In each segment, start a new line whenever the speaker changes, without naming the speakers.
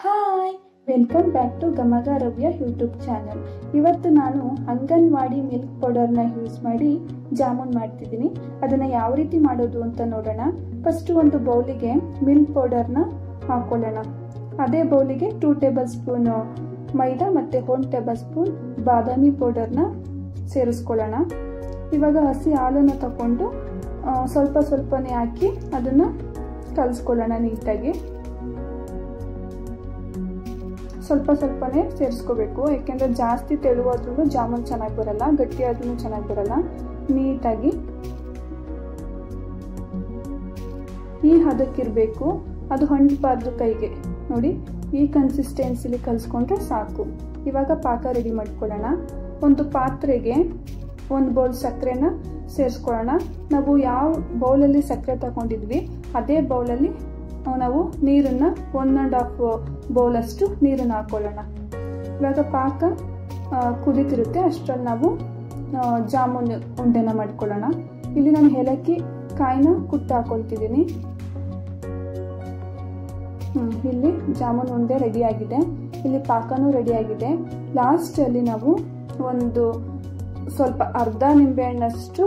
hi welcome back to ಗಮಗ ರವ್ಯ YouTube channel ಇವತ್ತು ನಾನು ಅಂಗನವಾಡಿ ಮಿಲ್ಕ್ ಪೌಡರ್ನ ಯೂಸ್ ಮಾಡಿ ಜಾಮೂನ್ ಮಾಡ್ತಿದ್ದೀನಿ ಅದನ್ನು ಯಾವ ರೀತಿ ಮಾಡೋದು ಅಂತ ನೋಡೋಣ ಫಸ್ಟ್ ಒಂದು ಬೌಲಿಗೆ ಮಿಲ್ಕ್ ಪೌಡರ್ನ ಹಾಕೊಳ್ಳೋಣ ಅದೇ ಬೌಲಿಗೆ ಟೂ ಟೇಬಲ್ ಸ್ಪೂನ್ ಮೈದಾ ಮತ್ತು ಒನ್ ಟೇಬಲ್ ಸ್ಪೂನ್ ಬಾದಾಮಿ ಪೌಡರ್ನ ಸೇರಿಸ್ಕೊಳ್ಳೋಣ ಇವಾಗ ಹಸಿ ಹಾಲನ್ನು ತಗೊಂಡು ಆ, ಸ್ವಲ್ಪ ಸ್ವಲ್ಪನೇ ಹಾಕಿ ಅದನ್ನು ಕಲಿಸ್ಕೊಳ್ಳೋಣ ನೀಟಾಗಿ ಸ್ವಲ್ಪ ಸ್ವಲ್ಪನೇ ಸೇರಿಸ್ಕೋಬೇಕು ಯಾಕೆಂದರೆ ಜಾಸ್ತಿ ತೆಳುವಾದ್ರೂ ಜಾಮೂನ್ ಚೆನ್ನಾಗಿ ಬರಲ್ಲ ಗಟ್ಟಿಯಾದ್ರೂ ಚೆನ್ನಾಗಿ ಬರಲ್ಲ ನೀಟಾಗಿ ಈ ಹದಕ್ಕಿರಬೇಕು ಅದು ಹಂಟಬಾರ್ದು ಕೈಗೆ ನೋಡಿ ಈ ಕನ್ಸಿಸ್ಟೆನ್ಸಿಲಿ ಕಲಿಸ್ಕೊಂಡ್ರೆ ಸಾಕು ಇವಾಗ ಪಾಕ ರೆಡಿ ಮಾಡ್ಕೊಳ್ಳೋಣ ಒಂದು ಪಾತ್ರೆಗೆ ಒಂದು ಬೌಲ್ ಸಕ್ಕರೆನ ಸೇರಿಸ್ಕೊಳ್ಳೋಣ ನಾವು ಯಾವ ಬೌಲಲ್ಲಿ ಸಕ್ಕರೆ ತಗೊಂಡಿದ್ವಿ ಅದೇ ಬೌಲಲ್ಲಿ ನಾವು ನೀರನ್ನು ಒನ್ ಆ್ಯಂಡ್ ಹಾಫ್ ಬೌಲಷ್ಟು ನೀರನ್ನು ಹಾಕೊಳ್ಳೋಣ ಇವಾಗ ಪಾಕ ಕುದೀತಿರುತ್ತೆ ಅಷ್ಟರಲ್ಲಿ ನಾವು ಜಾಮೂನ್ ಉಂಡೆನ ಮಾಡ್ಕೊಳ್ಳೋಣ ಇಲ್ಲಿ ನಾನು ಏಲಕ್ಕಿ ಕಾಯಿನ ಕುಟ್ಟು ಹಾಕೊಳ್ತಿದ್ದೀನಿ ಇಲ್ಲಿ ಜಾಮೂನ್ ಉಂಡೆ ರೆಡಿಯಾಗಿದೆ ಇಲ್ಲಿ ಪಾಕನೂ ರೆಡಿಯಾಗಿದೆ ಲಾಸ್ಟಲ್ಲಿ ನಾವು ಒಂದು ಸ್ವಲ್ಪ ಅರ್ಧ ನಿಂಬೆಹಣ್ಣಷ್ಟು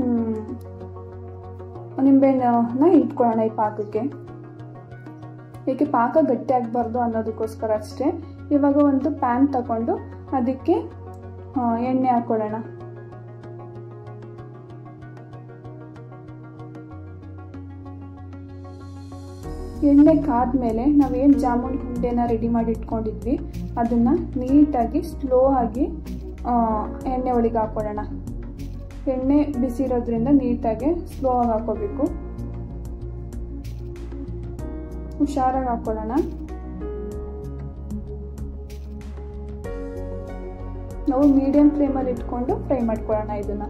ನಿಂಬೆಹಣ್ಣನ್ನ ಇಟ್ಕೊಳ್ಳೋಣ ಈ ಪಾಕಕ್ಕೆ ಏಕೆ ಪಾಕ ಗಟ್ಟಿ ಆಗಬಾರ್ದು ಅನ್ನೋದಕ್ಕೋಸ್ಕರ ಅಷ್ಟೇ ಇವಾಗ ಒಂದು ಪ್ಯಾನ್ ತಗೊಂಡು ಅದಕ್ಕೆ ಎಣ್ಣೆ ಹಾಕೊಳ್ಳೋಣ ಎಣ್ಣೆ ಕಾದ್ಮೇಲೆ ನಾವೇನು ಜಾಮೂನ್ ಉಂಡೆನ ರೆಡಿ ಮಾಡಿ ಇಟ್ಕೊಂಡಿದ್ವಿ ಅದನ್ನು ನೀಟಾಗಿ ಸ್ಲೋ ಆಗಿ ಎಣ್ಣೆ ಒಳಗೆ ಹಾಕೊಳ್ಳೋಣ ಎಣ್ಣೆ ಬಿಸಿ ಇರೋದ್ರಿಂದ ನೀಟಾಗಿ ಸ್ಲೋ ಆಗಿ ಹಾಕೋಬೇಕು ಹುಷಾರಾಗಿ ಹಾಕೊಳ್ಳೋಣ ನಾವು ಮೀಡಿಯಂ ಫ್ಲೇಮಲ್ಲಿ ಇಟ್ಕೊಂಡು ಫ್ರೈ ಮಾಡ್ಕೊಳ್ಳೋಣ ಇದನ್ನ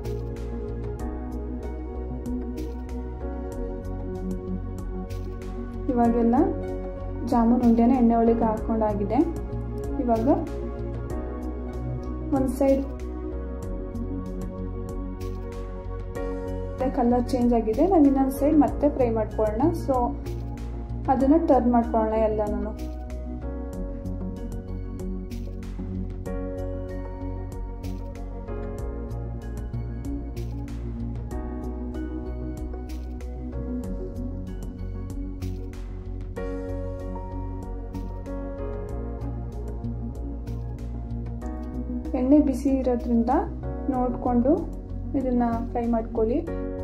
ಇವಾಗೆಲ್ಲ ಜಾಮೂನ್ ಉಂಡೆನ ಎಣ್ಣೆ ಒಳಗೆ ಹಾಕೊಂಡಾಗಿದೆ ಇವಾಗ ಒಂದು ಸೈಡ್ ಕಲರ್ ಚೇಂಜ್ ಆಗಿದೆ ನಾವು ಇನ್ನೊಂದು ಸೈಡ್ ಮತ್ತೆ ಫ್ರೈ ಮಾಡ್ಕೊಳ್ಳೋಣ ಸೊ ಅದನ್ನು ಟರ್ನ್ ಮಾಡ್ಕೊಳ್ಳೋಣ ಎಲ್ಲನೂ ಎಣ್ಣೆ ಬಿಸಿ ಇರೋದ್ರಿಂದ ನೋಡಿಕೊಂಡು ಇದನ್ನ ಫ್ರೈ ಮಾಡ್ಕೊಳ್ಳಿ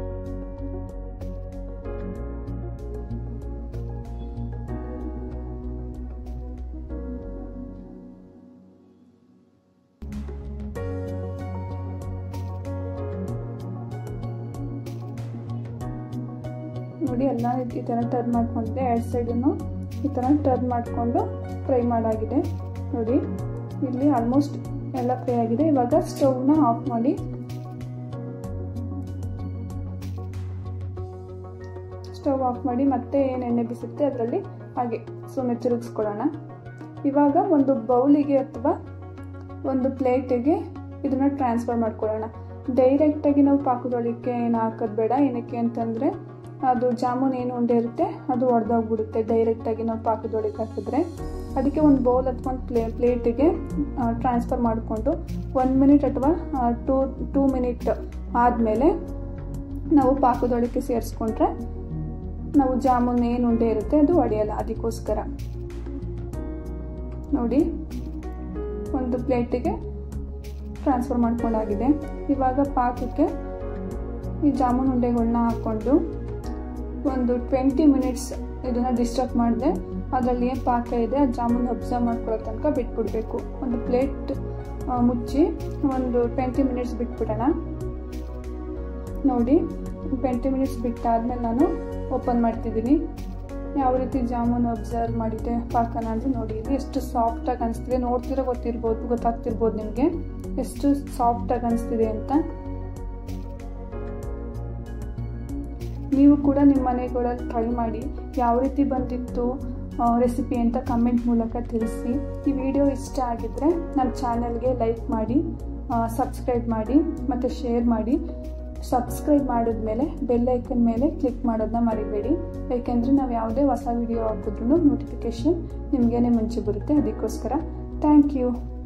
ನೋಡಿ ಎಲ್ಲ ಈ ಥರ ಟರ್ನ್ ಮಾಡ್ಕೊಂಡಿದೆ ಎರಡು ಸೈಡನ್ನು ಈ ಥರ ಟರ್ನ್ ಮಾಡಿಕೊಂಡು ಫ್ರೈ ಮಾಡಾಗಿದೆ ನೋಡಿ ಇಲ್ಲಿ ಆಲ್ಮೋಸ್ಟ್ ಎಲ್ಲ ಫ್ರೈ ಆಗಿದೆ ಇವಾಗ ಸ್ಟವ್ನ ಆಫ್ ಮಾಡಿ ಸ್ಟವ್ ಆಫ್ ಮಾಡಿ ಮತ್ತೆ ಏನು ಎಣ್ಣೆ ಬಿಸುತ್ತೆ ಅದರಲ್ಲಿ ಹಾಗೆ ಸುಮ್ಮನೆ ತಿರುಗಿಸ್ಕೊಳ್ಳೋಣ ಇವಾಗ ಒಂದು ಬೌಲಿಗೆ ಅಥವಾ ಒಂದು ಪ್ಲೇಟಿಗೆ ಇದನ್ನು ಟ್ರಾನ್ಸ್ಫರ್ ಮಾಡ್ಕೊಳ್ಳೋಣ ಡೈರೆಕ್ಟಾಗಿ ನಾವು ಪಾಕದೊಳಕ್ಕೆ ಏನು ಹಾಕೋದು ಬೇಡ ಏನಕ್ಕೆ ಅಂತಂದರೆ ಅದು ಜಾಮೂನ್ ಏನು ಉಂಡೆ ಇರುತ್ತೆ ಅದು ಒಡೆದೋಗ್ಬಿಡುತ್ತೆ ಡೈರೆಕ್ಟಾಗಿ ನಾವು ಪಾಕದೊಳಗೆ ಹಾಕಿದ್ರೆ ಅದಕ್ಕೆ ಒಂದು ಬೌಲ್ ಅಥವಾ ಒಂದು ಪ್ಲೇ ಪ್ಲೇಟಿಗೆ ಟ್ರಾನ್ಸ್ಫರ್ ಮಾಡಿಕೊಂಡು ಒನ್ ಮಿನಿಟ್ ಅಥವಾ ಟೂ ಟೂ ಮಿನಿಟ್ ಆದಮೇಲೆ ನಾವು ಪಾಕದೊಳಕ್ಕೆ ಸೇರಿಸ್ಕೊಂಡ್ರೆ ನಾವು ಜಾಮೂನ್ ಏನು ಉಂಡೆ ಇರುತ್ತೆ ಅದು ಒಡೆಯಲ್ಲ ಅದಕ್ಕೋಸ್ಕರ ನೋಡಿ ಒಂದು ಪ್ಲೇಟಿಗೆ ಟ್ರಾನ್ಸ್ಫರ್ ಮಾಡ್ಕೊಂಡಾಗಿದೆ ಇವಾಗ ಪಾಕಕ್ಕೆ ಈ ಜಾಮೂನ್ ಉಂಡೆಗಳನ್ನ ಹಾಕ್ಕೊಂಡು ಒಂದು ಟ್ವೆಂಟಿ ಮಿನಿಟ್ಸ್ ಇದನ್ನು ಡಿಸ್ಟರ್ಬ್ ಮಾಡಿದೆ ಅದರಲ್ಲಿ ಏನು ಪಾಕ ಇದೆ ಆ ಜಾಮೂನ್ ಅಬ್ಸರ್ವ್ ಮಾಡ್ಕೊಳ್ಳೋ ತನಕ ಬಿಟ್ಬಿಡ್ಬೇಕು ಒಂದು ಪ್ಲೇಟ್ ಮುಚ್ಚಿ ಒಂದು ಟ್ವೆಂಟಿ ಮಿನಿಟ್ಸ್ ಬಿಟ್ಬಿಡೋಣ ನೋಡಿ ಟ್ವೆಂಟಿ ಮಿನಿಟ್ಸ್ ಬಿಟ್ಟಾದ್ಮೇಲೆ ನಾನು ಓಪನ್ ಮಾಡ್ತಿದ್ದೀನಿ ಯಾವ ರೀತಿ ಜಾಮೂನ್ ಅಬ್ಸರ್ವ್ ಮಾಡಿದೆ ಪಾಕನ ಅಂದರೆ ನೋಡಿ ಇಲ್ಲಿ ಎಷ್ಟು ಸಾಫ್ಟಾಗಿ ಅನಿಸ್ತಿದೆ ನೋಡ್ತಿರೋ ಗೊತ್ತಿರ್ಬೋದು ಗೊತ್ತಾಗ್ತಿರ್ಬೋದು ನಿಮಗೆ ಎಷ್ಟು ಸಾಫ್ಟಾಗಿ ಅನಿಸ್ತಿದೆ ಅಂತ ನೀವು ಕೂಡ ನಿಮ್ಮ ಮನೆಗಳಲ್ಲಿ ಟ್ರೈ ಮಾಡಿ ಯಾವ ರೀತಿ ಬಂದಿತ್ತು ರೆಸಿಪಿ ಅಂತ ಕಮೆಂಟ್ ಮೂಲಕ ತಿಳಿಸಿ ಈ ವಿಡಿಯೋ ಇಷ್ಟ ಆಗಿದ್ದರೆ ನಮ್ಮ ಚಾನಲ್ಗೆ ಲೈಕ್ ಮಾಡಿ ಸಬ್ಸ್ಕ್ರೈಬ್ ಮಾಡಿ ಮತ್ತು ಶೇರ್ ಮಾಡಿ ಸಬ್ಸ್ಕ್ರೈಬ್ ಮಾಡಿದ್ಮೇಲೆ ಬೆಲ್ ಐಕನ್ ಮೇಲೆ ಕ್ಲಿಕ್ ಮಾಡೋದನ್ನ ಮರಿಬೇಡಿ ಯಾಕೆಂದರೆ ನಾವು ಯಾವುದೇ ಹೊಸ ವಿಡಿಯೋ ಹಾಕಿದ್ರೂ ನೋಟಿಫಿಕೇಷನ್ ನಿಮಗೇನೆ ಮುಂಚೆ ಬರುತ್ತೆ ಅದಕ್ಕೋಸ್ಕರ ಥ್ಯಾಂಕ್ ಯು